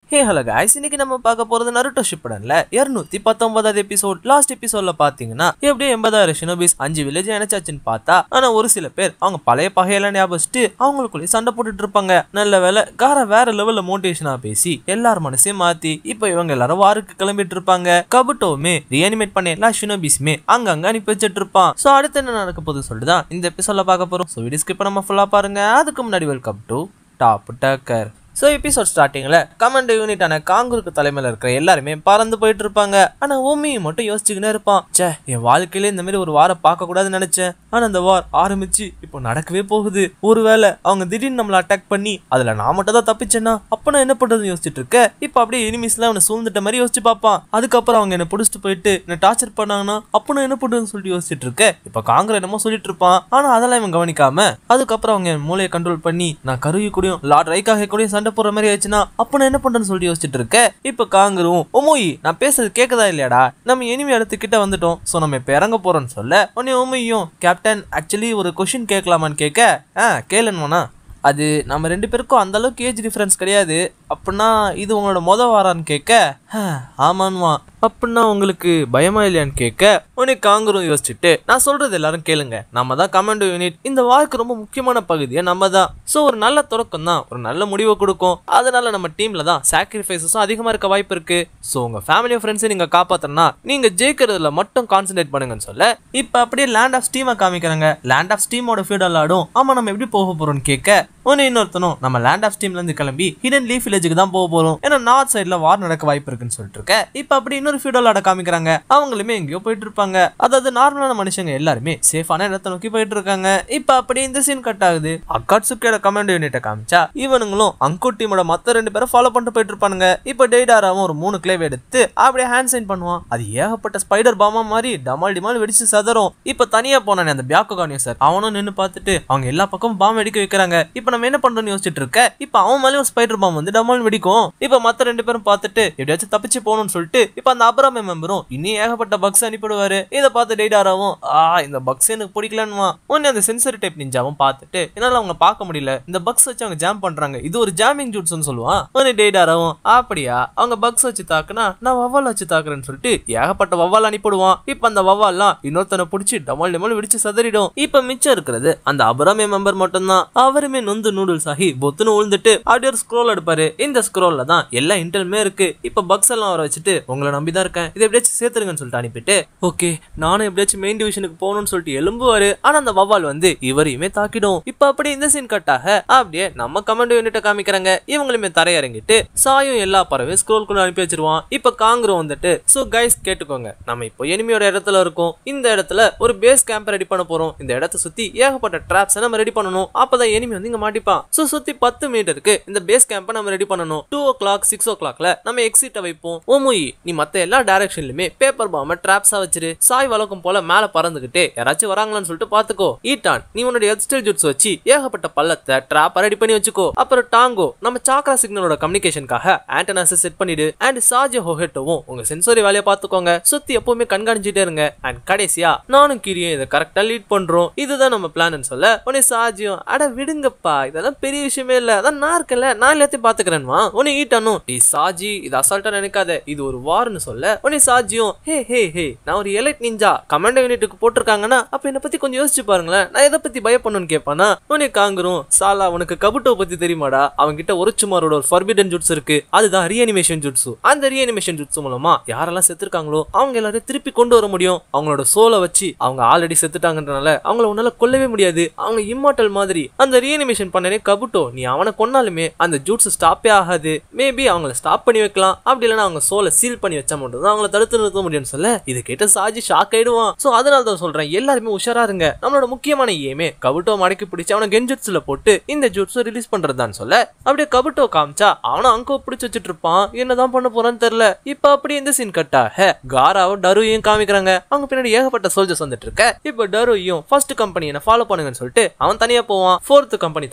hey hello guys இன்னைக்கு நம்ம பார்க்க போறது நருட்டோ ஷிப்படன்ல இருநூத்தி பத்தொன்பதாவது எபிசோட் லாஸ்ட் எபிசோட்ல பாத்தீங்கன்னா எப்படியும் எண்பதாயிரம் ஷினோபிஸ் அஞ்சு வில்லேஜ் இணைச்சாச்சுன்னு பார்த்தா ஆனா ஒரு சில பேர் அவங்க பழைய பகையெல்லாம் ஞாபகிச்சுட்டு அவங்களுக்குள்ளேயே சண்டை போட்டுட்டு இருப்பாங்க நல்ல வேலை கார வேற லெவல்ல மோட்டிவேஷனா பேசி எல்லார் மனசையும் மாத்தி இப்போ இவங்க எல்லாரும் வாருக்கு கிளம்பிட்டு இருப்பாங்க கபுட்டோவுமே ரீஅனிமேட் பண்ண எல்லா ஷினோபிஸுமே அங்கங்க அனுப்பி வச்சிட்டு இருப்பான் சோ அடுத்து என்ன நடக்க போகுது சொல்லிட்டு தான் இந்த எபிசோட்ல பார்க்க போறோம் ஸோ வீடியோ ஸ்கிப் நம்ம ஃபுல்லா பாருங்க அதுக்கு முன்னாடி welcome to top Takkar so episode ஸ்டார்டிங்கில் கமாண்டோ யூனிட்டான காங்கூருக்கு தலைமையில் இருக்கிற எல்லாருமே பறந்து போயிட்டு இருப்பாங்க ஆனால் ஓமியை மட்டும் யோசிச்சுக்கினே இருப்பான் ச்சே என் வாழ்க்கையில இந்த மாதிரி ஒரு வாரம் பார்க்கக்கூடாதுன்னு நினச்சேன் ஆனால் அந்த வார் ஆரம்பிச்சு இப்போ நடக்கவே போகுது ஒருவேளை அவங்க திடீர்னு நம்மளை அட்டாக் பண்ணி அதில் நான் மட்டும் தான் தப்பிச்சேன்னா அப்போ நான் என்ன பண்ணுறதுன்னு யோசிச்சுட்டு இருக்க இப்போ அப்படியே எனிமீஸ்லாம் அவனை சூழ்ந்துட்ட மாதிரி யோசிச்சு பார்ப்பான் அதுக்கப்புறம் அவங்க என்ன பிடிச்சிட்டு போயிட்டு என்ன டார்ச்சர் பண்ணாங்கன்னா அப்போ நான் என்ன பண்ணுறதுன்னு சொல்லிட்டு யோசிச்சுட்டு இருக்கேன் இப்போ காங்கிர என்னமோ சொல்லிட்டு இருப்பான் ஆனால் அதெல்லாம் இவன் கவனிக்காம அதுக்கப்புறம் அவங்க என் மூளையை கண்ட்ரோல் பண்ணி நான் கருவி கூடயும் லார்ட் ரைக்காக கூடயும் சண்டை போடுற மாதிரி ஆச்சுன்னா அப்ப நான் என்ன பண்றேன்னு சொல்லிட்டு யோசிச்சுட்டு இருக்கேன் இப்ப காங்கரும் ஒமோயி நான் பேசுறது கேக்குதா இல்லையாடா நம்ம எனிமி இடத்துக்கிட்ட வந்துட்டோம் சோ நம்ம இப்ப இறங்க போறோம்னு சொல்ல உடனே ஒமோயும் கேப்டன் ஆக்சுவலி ஒரு கொஷின் கேட்கலாமான்னு கேட்க ஆ கேளுன்னு அது நம்ம ரெண்டு பேருக்கும் அந்த அளவுக்கு ஏஜ் டிஃபரன்ஸ் கிடையாது அப்படின்னா இது உங்களோட மொத வாரான்னு கேட்க "ஹ, ஆமான்மா அப்படின்னா உங்களுக்கு பயமா இல்லையான்னு கேட்க உடனே காங்கரும் யோசிச்சுட்டு நான் சொல்றது எல்லாரும் கேளுங்க நம்ம தான் கமாண்டோ யூனிட் இந்த வார்க்கு ரொம்ப முக்கியமான பகுதியே நம்ம தான் ஸோ ஒரு நல்ல தொடக்கம் தான் ஒரு நல்ல முடிவை கொடுக்கும் அதனால நம்ம டீம்ல தான் சாக்ரிஃபைசஸும் அதிகமா இருக்க வாய்ப்பு இருக்கு ஸோ உங்க ஃபேமிலி ஃப்ரெண்ட்ஸை நீங்க காப்பாத்தனா நீங்க ஜெயிக்கிறதுல மட்டும் கான்சென்ட்ரேட் பண்ணுங்கன்னு சொல்ல இப்போ அப்படியே லேண்ட் ஆஃப் ஸ்டீமை காமிக்கிறாங்க லேண்ட் ஆஃப் ஸ்டீமோட ஃபீடல் ஆடும் ஆமா நம்ம எப்படி போக போறோம்னு கேட்க ஒன்னு இன்னொருத்தனும் நம்ம லேண்ட் ஆஃப் ஸ்டீம்ல இருந்து கிளம்பி ஹிடன் லீஃப் வில்லேஜுக்கு தான் போக போறோம் ஏன்னா நார்த் சைடுல வார் நடக்க வாய்ப்பு இருக்குன்னு சொல்லிட்டு இருக்க இப்போ அப்படி இன்னொரு ஃபீடல் ஆட காமிக்கிறாங்க அவங்களுமே எங்கேயோ போயிட்டு இருப்பாங்க அதாவது நார்மலான மனுஷங்க எல்லாருமே சேஃபான இடத்த நோக்கி போயிட்டு இருக்காங்க இப்போ அப்படி இந்த சீன் கட் ஆகுது அக்காட்சுக்கியோட கமாண்டோ யூனிட்டை காமிச்சா இவனுங்களும் அங்கோ டீமோட மத்த ரெண்டு பேரும் ஃபாலோ பண்ணிட்டு போயிட்டு இருப்பானுங்க இப்போ டெய்டாராவும் ஒரு மூணு கிளேவ் எடுத்து அப்படியே ஹேண்ட் சைன் பண்ணுவான் அது ஏகப்பட்ட ஸ்பைடர் பாமா மாதிரி டமால் டிமால் வெடிச்சு சதறும் இப்போ தனியா போனானே அந்த பியாக்கோ கானியோ சார் அவனும் நின்னு பார்த்துட்டு அவங்க எல்லா பக்கமும் பாம் வெடிக்க வைக்கிறாங்க இப்போ நம்ம என்ன பண்றோம்னு யோசிச்சுட்டு இருக்க இப்போ அவன் மேலேயும் ஸ்பைடர் பாம் வந்து டமால் வெடிக்கும் இப்போ மத்த ரெண்டு பேரும் பார்த்துட்டு எப்படியாச்சும் தப்பிச்சு போகணும்னு சொல்லிட்டு இப்போ அந்த அபராமே மெம்பரும் இன்னும் ஏகப்பட்ட பக்ஸ் அனுப்பிடுவாரு இதை பார்த்து டெய்டாராவும் ஆ இந்த பக்ஸ் எனக்கு பிடிக்கலன்னுவா உடனே அந்த சென்சரி டைப் நிஞ்சாவும் பார்த்துட்டு என்னால அவங்க பார்க்க முடியல இந்த பக்ஸ் வச்சு அவங்க ஜாம் பண்றாங்க இது ஒரு ஜாமிங் ஜூட்ஸ்னு சொல்லுவான் உடனே டெய்டாராவும் அப்படியா அவங்க பக்ஸ் வச்சு தாக்குனா நான் வவ்வால் வச்சு தாக்குறேன்னு சொல்லிட்டு ஏகப்பட்ட வவ்வால் அனுப்பிடுவான் இப்போ அந்த வவ்வால்லாம் இன்னொருத்தனை பிடிச்சி டமால் டமால் வெடிச்சு சதறிடும் இப்போ மிச்சம் இருக்கிறது அந்த அபராமே மெம்பர் மட்டும்தான் அவருமே நொந்து நூடுல்ஸ் ஆகி பொத்துன்னு உழுந்துட்டு அப்படியே ஒரு ஸ்க்ரோல் எடுப்பாரு இந்த ஸ்க்ரோல்ல தான் எல்லா இன்டெலுமே இருக்கு இப்போ பக்ஸ் எல்லாம் வர வச்சுட்டு உங்களை நம்பி தான் இருக்கேன் இதை எப்படியாச்சும் சேர்த்துருங்கன்னு சொல்லிட்டு அனுப்பிட்டு ஓகே நானும் எப்படியாச்சும் மெயின் டிவிஷனுக்கு போகணும்னு சொல்லிட்டு எலும்புவாரு ஆனா அந்த வவ்வால் வந்து இவரையுமே தாக்கிடும் இப்போ அப்படி இந்த சீன் கட்டாக அப்படியே நம்ம கமாண்டோ யூனிட்டை காமிக்கிறாங்க இவங்களுமே தரையிறங்கிட்டு சாயும் எல்லா பறவையும் ஸ்க்ரோல்குள்ள அனுப்பி வச்சிருவான் இப்போ காங்கிரம் வந்துட்டு சோ கைஸ் கேட்டுக்கோங்க நம்ம இப்போ எனிமியோட இடத்துல இருக்கோம் இந்த இடத்துல ஒரு பேஸ் கேம்ப் ரெடி பண்ண போறோம் இந்த இடத்த சுத்தி ஏகப்பட்ட ட்ராப்ஸ் நம்ம ரெடி பண்ணணும் அப்பதான் எனிமி வந்து இங்க மாட்டிப்பான் சோ சுத்தி பத்து மீட்டருக்கு இந்த பேஸ் கேம்பை நம்ம ரெடி பண்ணணும் டூ ஓ கிளாக் சிக்ஸ் ஓ கிளாக்ல நம்ம எக்ஸிட்ட வைப்போம் ஓமோயி நீ மத்த எல்லா டைரக்ஷன்லயுமே பேப்பர் பாம ட்ராப்ஸா வச்சிரு சாய் வழக்கம் போல மேல பறந்துகிட்டே யாராச்சும் வராங்களான்னு சொல்லிட்டு பாத்துக்கோ ஈட்டான் நீ உன்னோட எக்ஸ்டல் ஜுட்ஸ் வச்சு ஏகப்பட்ட பள்ளத்தை ட்ராப் ரெடி பண்ணி வச்சுக்கோ அப்புறம் டாங்கோ நம்ம சாக்ரா சிக்னலோட கம்யூனிகேஷனுக்காக ஆண்டனாஸை செட் பண்ணிடு அண்ட் சாஜி ஹோஹெட்டோவும் உங்க சென்சரி வேலையை பாத்துக்கோங்க சுத்தி எப்பவுமே கண்காணிச்சுட்டே இருங்க அண்ட் கடைசியா நானும் கிரியும் இதை கரெக்டா லீட் பண்றோம் இதுதான் நம்ம பிளான் சொல்ல உடனே சாஜியும் அட விடுங்கப்பா இதெல்லாம் பெரிய விஷயமே இல்ல அதான் நான் இருக்கல நான் எல்லாத்தையும் பாத்துக்கிறேன்மா உன்னை ஈட்டனும் டி சாஜி இது அசால்ட்டா நினைக்காத இது ஒரு வார்னு சொல்ல உடனே சாஜியும் ஹே ஹே ஹே நான் ஒரு எலைட் நிஞ்சா கமாண்டோ யூனிட்டுக்கு போட்டிருக்காங்கன்னா அப்ப என்ன பத்தி கொஞ்சம் யோசிச்சு பாருங்களேன் நான் எதை பத்தி பயப்படணும்னு கேட்பானா உடனே காங்கரும் சாலா உனக்கு கபுட்டோ பத்தி தெரியுமாடா அவன்கிட்ட ஒருச்சுமாரோட ஒரு ஃபர்பிடன் ஜுட்ஸ் இருக்கு அதுதான் ரீஅனிமேஷன் ஜுட்ஸு அந்த ரீஅனிமேஷன் ஜுட்ஸ் மூலமா யாரெல்லாம் செத்துருக்காங்களோ அவங்க எல்லாரையும் திருப்பி கொண்டு வர முடியும் அவங்களோட சோலை வச்சு அவங்க ஆல்ரெடி செத்துட்டாங்கன்றனால அவங்கள உன்னால கொல்லவே முடியாது அவங்க இம்மார்டல் மாதிரி அந்த ரீஅனிமேஷன் பண்ணனே கபுட்டோ நீ அவனை கொன்னாலுமே அந்த ஜூட்ஸ் ஸ்டாப்பே ஆகாது மேபி அவங்கள ஸ்டாப் பண்ணி வைக்கலாம் அப்படி இல்லைன்னா அவங்க சோலை சீல் பண்ணி வச்சா மட்டும் தான் அவங்கள தடுத்து நிறுத்த முடியும்னு சொல்ல இது கேட்ட சாஜி ஷாக் ஆயிடுவான் சோ அதனால தான் சொல்றேன் எல்லாருமே உஷாரா இருங்க நம்மளோட முக்கியமான ஏமே கபுட்டோ மடக்கி பிடிச்சு அவனை கெஞ்சுட்ஸ்ல போட்டு இந்த ஜூட்ஸ் ரிலீஸ் பண்றதுதான் சொல்ல அப்படியே கபுட்டோ காமிச்சா அவனும் அங்கோ பிடிச்சு வச்சுட்டு இருப்பான் என்னதான் பண்ண போறான்னு தெரியல இப்ப அப்படி இந்த சீன் கட்டாக காராவும் டருவையும் காமிக்கிறாங்க அவங்க பின்னாடி ஏகப்பட்ட சோல்ஜர்ஸ் வந்துட்டு இருக்க இப்ப டருவையும் ஃபர்ஸ்ட் கம்பெனி என்ன ஃபாலோ பண்ணுங்கன்னு சொல்லிட்டு அவன் தனியா போவான் ஃபோர்த் கம்பெனி தனியா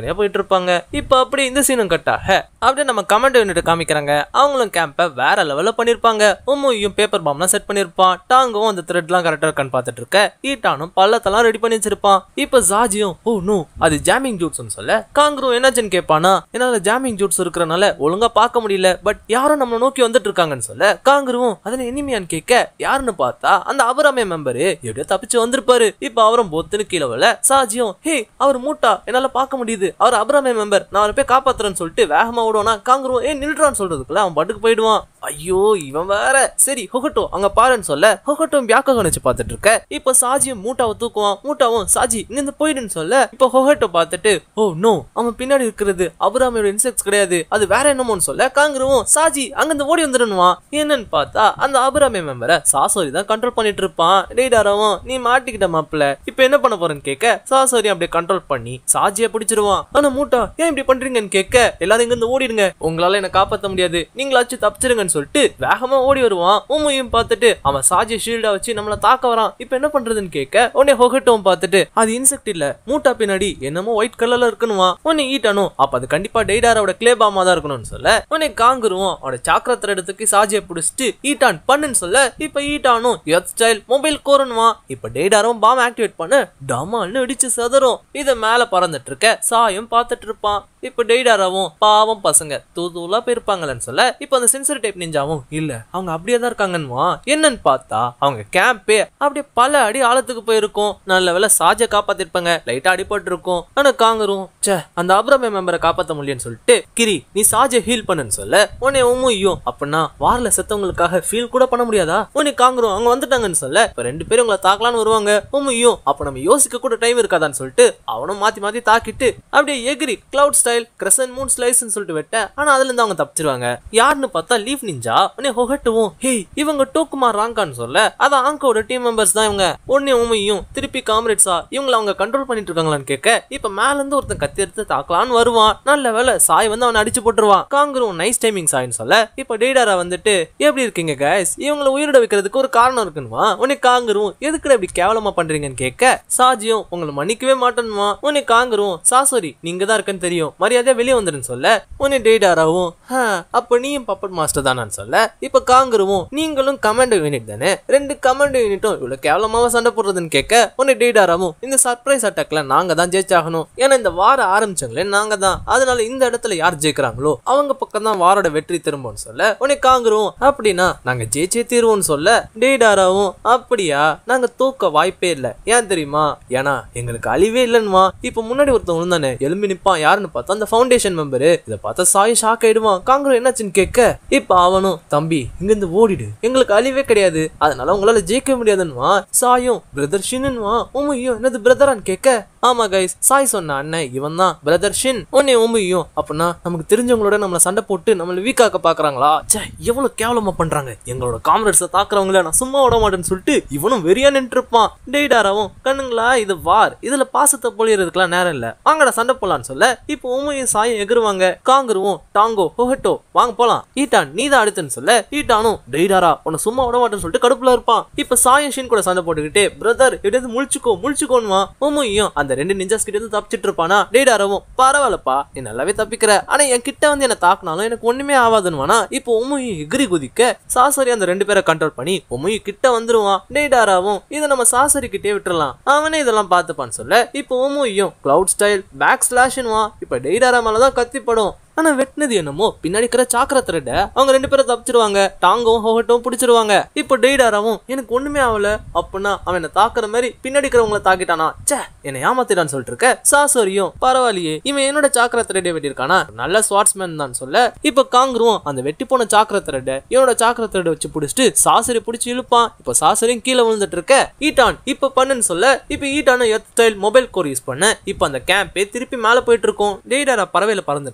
ஜாலியா போயிட்டு இருப்பாங்க இப்போ அப்படியே இந்த சீனும் கட்டாக அப்படியே நம்ம கமெண்ட் யூனிட் காமிக்கிறாங்க அவங்களும் கேம்பை வேற லெவல்ல பண்ணிருப்பாங்க உம்முயும் பேப்பர் பாம்லாம் செட் பண்ணிருப்பான் டாங்கும் அந்த த்ரெட்லாம் கரெக்டா இருக்கான்னு பார்த்துட்டு இருக்க ஈட்டானும் பள்ளத்தெல்லாம் ரெடி பண்ணி வச்சிருப்பான் இப்போ ஜாஜியும் ஓ நோ அது ஜாமிங் ஜூட்ஸ்னு சொல்ல காங்க்ரூ என்னாச்சுன்னு கேட்பானா என்னால ஜாமிங் ஜூட்ஸ் இருக்கிறனால ஒழுங்கா பார்க்க முடியல பட் யாரும் நம்ம நோக்கி வந்துட்டு இருக்காங்கன்னு சொல்ல காங்க்ருவும் அதுல எனிமியான்னு கேட்க யாருன்னு பார்த்தா அந்த அபராமே மெம்பரு எப்படியோ தப்பிச்சு வந்திருப்பாரு இப்ப அவரும் பொத்துன்னு கீழே வரல சாஜியும் ஹே அவர் மூட்டா என்னால பார்க்க முடியுது அவர் அபராமே மெம்பர் நான் அவரை போய் காப்பாத்துறேன்னு சொல்லிட்டு வேகமா ஓடுவானா காங்க்ருவும் ஏ நில்றான்னு சொல்றதுக்குள்ள அவன் பாட்டுக்கு போயிடுவான் ஐயோ இவன் வேற சரி ஹொகட்டோ அங்க பாருன்னு சொல்ல ஹொகட்டோ வியாக்க வச்சு பார்த்துட்டு இருக்க இப்ப சாஜியும் மூட்டாவை தூக்குவான் மூட்டாவும் சாஜி இங்கிருந்து போயிடுன்னு சொல்ல இப்ப ஹொகட்டோ பார்த்துட்டு ஓ நோ அவன் பின்னாடி இருக்கிறது அபராமியோட இன்செக்ட்ஸ் கிடையாது அது வேற என்னமோன்னு சொல்ல காங்கிருவும் சாஜி அங்கிருந்து ஓடி வந்துடணுவான் என்னன்னு பார்த்தா அந்த அபராமி மெம்பரை சாசோரி தான் கண்ட்ரோல் பண்ணிட்டு இருப்பான் டெய்டாரவும் நீ மாட்டிக்கிட்ட மாப்பிள இப்ப என்ன பண்ண போறேன்னு கேட்க சாசோரி அப்படியே கண்ட்ரோல் பண்ணி சாஜியை பிடிச்சிருவான் ஆனா மூட்டா ஏன் இப்படி பண்றீங்கன்னு கேட்க எல்லாரும் இங்க இருந்து ஓடிடுங்க உங்களால என்ன காப்பாத்த முடியாது நீங்களாச்சும் தப்பிச்சிருங்கன்னு சொல்லிட்டு வேகமா ஓடி வருவான் உண்மையும் பார்த்துட்டு அவன் சாஜி ஷீல்டா வச்சு நம்மள தாக்க வரான் இப்ப என்ன பண்றதுன்னு கேட்க உடனே ஹொகட்டும் பார்த்துட்டு அது இன்செக்ட் இல்ல மூட்டா பின்னாடி என்னமோ ஒயிட் கலர்ல இருக்கணுமா உன்னை ஈட்டணும் அப்ப அது கண்டிப்பா டெய்டாரோட கிளே பாமா தான் இருக்கணும்னு சொல்ல உன்னை காங்குருவோம் அவனோட சாக்கரத்துல எடுத்துக்கு சாஜியை பிடிச்சிட்டு ஈட்டான் பண்ணுன்னு சொல்ல இப்ப ஈட்டானும் எர்த் ஸ்டைல் மொபைல் கோரணுமா இப்ப டெய்டாரும் பாம் ஆக்டிவேட் பண்ண டமால்னு இடிச்சு சதறும் இத மேல பறந்துட்டு இருக்க சாயும் பார்த்துட்டு இருப்பான் இப்ப டெய்டாராவும் பாவம் பசங்க தூதுலா போயிருப்பாங்களேன்னு சொல்ல இப்ப அந்த சென்சர் டைப் நிஞ்சாவும் இல்ல அவங்க அப்படியே தான் இருக்காங்கன்னுவா என்னன்னு பார்த்தா அவங்க கேம்பே அப்படியே பல அடி ஆழத்துக்கு போயிருக்கும் நல்ல வேலை சாஜ காப்பாத்திருப்பாங்க லைட்டா அடிபட்டு இருக்கும் ஆனா காங்கரும் ச்சே அந்த அப்ரமே மெம்பரை காப்பாத்த முடியலன்னு சொல்லிட்டு கிரி நீ சாஜ ஹீல் பண்ணுன்னு சொல்ல உன்னை உம்முயும் அப்படின்னா வார்ல செத்தவங்களுக்காக ஃபீல் கூட பண்ண முடியாதா உன்னை காங்கரும் அவங்க வந்துட்டாங்கன்னு சொல்ல இப்ப ரெண்டு பேரும் உங்களை தாக்கலான்னு வருவாங்க உம்முயும் அப்ப நம்ம யோசிக்க கூட டைம் இருக்காதான்னு சொல்லிட்டு அவனும் மாத்தி மாத்தி தாக்கிட்டு அப்படியே எகிரி கிளவுட் ஸ்டைல் கிரசன் மூன் ஸ்லைஸ்னு சொல்லிட்டு விட்ட ஆனா அதுல இருந்து அவங்க தப்பிச்சிருவாங்க யாருன்னு பார்த்தா லீஃப் நிஞ்சா உடனே ஹொகட்டுவும் ஹே இவங்க டோக்குமா ராங்கான்னு சொல்ல அதான் ஆங்கோட டீம் மெம்பர்ஸ் தான் இவங்க உடனே உமையும் திருப்பி காம்ரேட்ஸா இவங்கள அவங்க கண்ட்ரோல் பண்ணிட்டு இருக்காங்களான்னு கேட்க இப்ப மேல இருந்து ஒருத்தன் கத்தி எடுத்து தாக்கலான்னு வருவான் நல்ல வேலை சாய் வந்து அவனை அடிச்சு போட்டுருவான் காங்கரும் நைஸ் டைமிங் சாய்னு சொல்ல இப்ப டேடாரா வந்துட்டு எப்படி இருக்கீங்க கைஸ் இவங்கள உயிரிட வைக்கிறதுக்கு ஒரு காரணம் இருக்குன்னுவா உன்னை காங்கரும் எதுக்குடா இப்படி கேவலமா பண்றீங்கன்னு கேட்க சாஜியும் உங்களை மன்னிக்கவே மாட்டேன்னுவா உன்னை காங்கரும் சாசோரி நீங்க தான் இருக்குன்னு தெரியும் மரியாதையா வெளியே வந்துருன்னு சொல்ல உன்னை டேடாராவும் "ஹா, அப்ப நீயும் பப்பட் மாஸ்டர் தானான்னு சொல்ல இப்ப காங்கருவும் நீங்களும் கமாண்டோ யூனிட் தானே ரெண்டு கமாண்டோ யூனிட்டும் இவ்வளவு கேவலமாவா சண்டை போடுறதுன்னு கேட்க உன்னை டேடாராவும் இந்த சர்ப்ரைஸ் அட்டாக்ல நாங்க தான் ஜெயிச்சாகணும் ஏன்னா இந்த வாரம் ஆரம்பிச்சாங்களே நாங்க தான் அதனால இந்த இடத்துல யார் ஜெயிக்கிறாங்களோ அவங்க பக்கம் தான் வாரோட வெற்றி திரும்பும்னு சொல்ல உன்னை காங்கரும் அப்படின்னா நாங்க ஜெயிச்சே தீர்வோம்னு சொல்ல டேடாராவும் அப்படியா நாங்க தூக்க வாய்ப்பே இல்ல ஏன் தெரியுமா ஏன்னா எங்களுக்கு அழிவே இல்லைன்னுவா இப்ப முன்னாடி ஒருத்தன் விழுந்தானே எலும்பி நிப்பான் யாருன்னு பார்த்தா அந்த ஃபவுண்டேஷன் மெம்பரு இதை பார்த்தா சாய் ஷாக் ஆயிடுவான் காங்கிரஸ் என்னாச்சுன்னு கேட்க இப்ப அவனும் தம்பி இங்கிருந்து ஓடிடு எங்களுக்கு அழிவே கிடையாது அதனால உங்களால ஜெயிக்க முடியாதுன்னுவா சாயும் பிரதர் ஷின்னுவா உமையும் என்னது பிரதரான்னு கேட்க ஆமா கைஸ் சாய் சொன்ன அண்ணன் இவன் தான் பிரதர் ஷின் உன்னை உமையும் அப்படின்னா நமக்கு தெரிஞ்சவங்களோட நம்மள சண்டை போட்டு நம்மள வீக்காக்க பாக்குறாங்களா ச்சே எவ்வளவு கேவலமா பண்றாங்க எங்களோட காம்ரேட்ஸை தாக்குறவங்கள நான் சும்மா விட மாட்டேன்னு சொல்லிட்டு இவனும் வெறியா நின்று இருப்பான் டெய்டாராவும் கண்ணுங்களா இது வார் இதுல பாசத்தை பொழியறதுக்குலாம் நேரம் இல்ல வாங்கடா சண்டை போலான்னு சொல்ல இப்போ உமையும் சாயும் எகிருவாங்க காங்கருவும் டாங்கோ ஹோஹட்டோ வாங்க போலாம் ஈட்டான் நீ தான் அடுத்துன்னு சொல்ல ஈட்டானும் டெய்டாரா உன்னை சும்மா விட மாட்டேன்னு சொல்லிட்டு கடுப்புல இருப்பான் இப்ப சாயும் ஷின் கூட சண்டை போட்டுக்கிட்டே பிரதர் எப்படியாவது முழிச்சுக்கோ முழிச்சுக்கோன்னுவான் உமையும் அந்த ரெண்டு நிஞ்சாஸ் கிட்ட இருந்து தப்பிச்சிட்டு இருப்பானா டெய்டாரவும் பரவாயில்லப்பா நீ நல்லாவே தப்பிக்கிற ஆனா என் கிட்ட வந்து என்ன தாக்குனாலும் எனக்கு ஒண்ணுமே ஆகாதுன்னுவானா இப்போ உமையும் எகிரி குதிக்க சாசரி அந்த ரெண்டு பேரை கண்ட்ரோல் பண்ணி உமையும் கிட்ட வந்துருவான் டேடாராவும் இதை நம்ம சாசரி கிட்டே விட்டுறலாம் அவனே இதெல்லாம் பார்த்துப்பான்னு சொல்ல இப்போ உமையும் கிளவுட் ஸ்டைல் பேக் ஸ்லாஷ்னுவான் இப்போ டெய்டாரா மேலதான் கத்திப்படும் ஆனா வெட்டினது என்னமோ பின்னாடி இருக்கிற சாக்கர த்ரெட்ட அவங்க ரெண்டு பேரும் தப்பிச்சிருவாங்க டாங்கும் ஹோகட்டும் பிடிச்சிருவாங்க இப்போ டெய்டாராவும் எனக்கு ஒண்ணுமே ஆகல அப்படின்னா அவன் என்ன தாக்குற மாதிரி பின்னாடி இருக்கிறவங்கள தாக்கிட்டானா ச்சே என்னை ஏமாத்திட்டான்னு சொல்லிட்டு இருக்க சாசோரியும் பரவாயில்லையே இவன் என்னோட சாக்கர த்ரெட்டை வெட்டியிருக்கானா நல்ல ஸ்வாட்ஸ்மேன் தான் சொல்ல இப்போ காங்குருவும் அந்த வெட்டி போன சாக்கர த்ரெட்டை இவனோட சாக்கர த்ரெட்டை வச்சு பிடிச்சிட்டு சாசரி பிடிச்சி இழுப்பான் இப்போ சாசரியும் கீழே விழுந்துட்டு இருக்க ஈட்டான் இப்போ பண்ணுன்னு சொல்ல இப்போ ஈட்டான earth style mobile core use பண்ண இப்போ அந்த கேம்பே திருப்பி மேலே போயிட்டு இருக்கும் டெய்டாரா பறவையில பறந்துட்டு இருக்கான்ல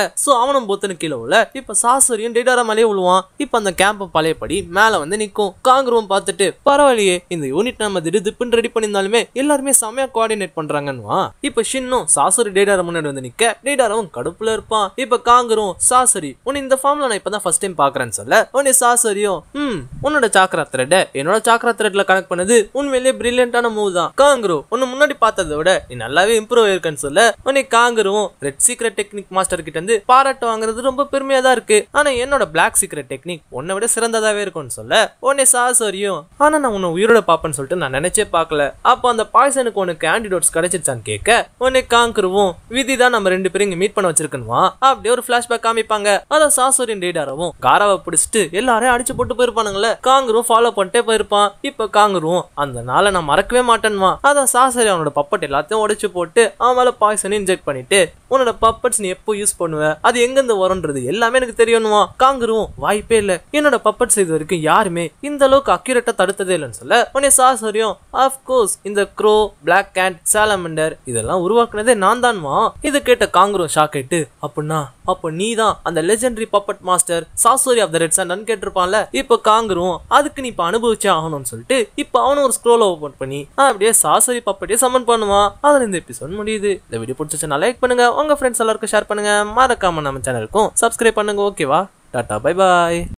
சோ அவனும் பொத்துன்னு கீழே விழ இப்ப சாசரியும் டேடாரா மேலேயே விழுவான் இப்ப அந்த கேம்ப் பழையபடி மேல வந்து நிக்கும் காங்கிரவும் பார்த்துட்டு பரவாயில்லையே இந்த யூனிட் நம்ம திடுதிப்புன்னு ரெடி பண்ணியிருந்தாலுமே எல்லாருமே செமையா கோஆர்டினேட் பண்றாங்கன்னு இப்ப ஷின்னும் சாசரி டேடாரா முன்னாடி வந்து நிக்க டேடாராவும் கடுப்புல இருப்பான் இப்ப காங்கரும் சாசரி உன்னை இந்த ஃபார்ம்ல நான் இப்பதான் ஃபர்ஸ்ட் டைம் பாக்குறேன்னு சொல்ல உன்னை சாசரியும் ம் உன்னோட சாக்ரா த்ரெட் என்னோட சாக்ரா த்ரெட்ல கனெக்ட் பண்ணது உண்மையிலேயே பிரில்லியன்டான மூவ் தான் காங்கரு உன்னை முன்னாடி பார்த்ததை விட நீ நல்லாவே இம்ப்ரூவ் ஆயிருக்கன்னு சொல்ல உன்னை காங்கரும் ரெட் சீக்ரெட் டெக்னிக் மாஸ்டர் கிட்ட இருந்து பாராட்டு வாங்குறது ரொம்ப பெருமையா தான் இருக்கு ஆனா என்னோட பிளாக் சீக்ரெட் டெக்னிக் உன்னை விட சிறந்ததாவே இருக்கும்னு சொல்ல உன்னை சாசரியும் ஆனா நான் உன்னை உயிரோட பாப்பேன்னு சொல்லிட்டு நான் நினைச்சே பார்க்கல அப்போ அந்த பாய்சனுக்கு உனக்கு ஆன்டிடோட்ஸ் கிடைச்சிருச்சான்னு கேட்க உன்னை காங்கருவும் விதி தான் நம்ம ரெண்டு பேரும் இங்க மீட் பண்ண வச்சிருக்கணுமா அப்படியே ஒரு பிளாஷ்பேக் காமிப்பாங்க அதான் சாசோரின் டேடாரவும் காராவை பிடிச்சிட்டு எல்லாரையும் அடிச்சு போட்டு போயிருப்பானுங்களே காங்கரும் ஃபாலோ பண்ணிட்டே போயிருப்பான் இப்ப காங்கரும் அந்த நாளை நான் மறக்கவே மாட்டேன்மா அதான் சாசரி அவனோட பப்பட் எல்லாத்தையும் உடைச்சு போட்டு அவன் மேல பாய்சன் இன்ஜெக்ட் பண்ணிட்டு உன்னோட பப்பட்ஸ் நீ எப்போ யூஸ் பண்ணுவ அது எங்கிருந்து வரும்ன்றது எல்லாமே எனக்கு தெரியணுமா காங்கரும் வாய்ப்பே இல்ல என்னோட பப்பட்ஸ் இது வரைக்கும் யாருமே இந்த அளவுக்கு அக்யூரேட்டா தடுத்ததே இல்லைன்னு சொல்ல உடனே சாசரியும் கோர்ஸ் இந்த க்ரோ பிளாக் கேண்ட் சாலமண்டர் இதெல்லாம் உருவாக்குனதே நான் தான்மா இதை கேட்ட காங்கரும் ஷாக் ஆயிட்டு அப்படின்னா அப்ப நீ தான் அந்த legendary puppet master Sasori of the red sand கேட்டிருப்பான்ல இப்ப காங்கரும் அதுக்கு நீ இப்ப அனுபவிச்சே ஆகணும்னு சொல்லிட்டு இப்ப அவனும் ஒரு ஸ்க்ரோல் ஓபன் பண்ணி அப்படியே சாசோரி பப்பட்டே சம்மன் பண்ணுவான் அதுல இந்த எபிசோட் முடியுது இந்த வீடியோ பிடிச்சிச்சுன்னா லைக் பண்ணுங்க உங்க ஃப்ரெண்ட்ஸ் எல்லாருக்கும் ஷேர் பண்ணுங்க மறக்காம நம்ம சேனலுக்கும் சப்ஸ்கிரைப் பண்ணுங்க ஓகேவா டாடா பை பாய்